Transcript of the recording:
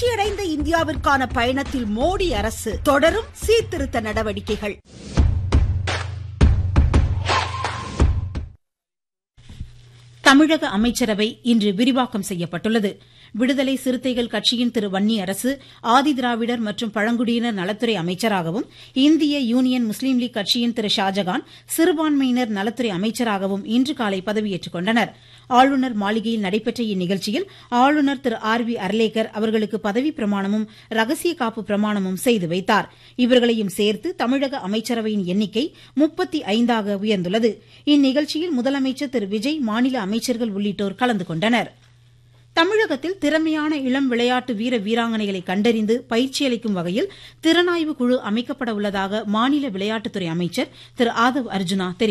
வளர்ச்சியடைந்த இந்தியாவிற்கான பயணத்தில் மோடி அரசு தொடரும் சீர்திருத்த நடவடிக்கைகள் தமிழக அமைச்சரவை இன்று விரிவாக்கம் செய்யப்பட்டுள்ளது விடுதலை சிறுத்தைகள் கட்சியின் திரு வன்னி அரசு ஆதிதிராவிடர் மற்றும் பழங்குடியினர் நலத்துறை அமைச்சராகவும் இந்திய யூனியன் முஸ்லீம் லீக் கட்சியின் திரு ஷாஜகான் சிறுபான்மையினர் நலத்துறை அமைச்சராகவும் இன்று காலை பதவியேற்றுக் கொண்டனர் ஆளுநர் மாளிகையில் நடைபெற்ற இந்நிகழ்ச்சியில் ஆளுநர் திரு ஆர் வி அர்லேக்கர் அவர்களுக்கு பதவிப் பிரமாணமும் ரகசிய காப்பு பிரமாணமும் செய்து வைத்தார் இவர்களையும் சேர்த்து தமிழக அமைச்சரவையின் எண்ணிக்கை முப்பத்தி ஐந்தாக உயர்ந்துள்ளது இந்நிகழ்ச்சியில் முதலமைச்சர் திரு விஜய் மாநில அமைச்சர்கள் உள்ளிட்டோர் கலந்து கொண்டனர் தமிழகத்தில் திறமையான இளம் விளையாட்டு வீர வீராங்கனைகளை கண்டறிந்து பயிற்சி அளிக்கும் வகையில் திறனாய்வு குழு அமைக்கப்பட உள்ளதாக மாநில விளையாட்டுத்துறை அமைச்சர் திரு ஆதவ் அர்ஜுனா தெரிவித்துள்ளார்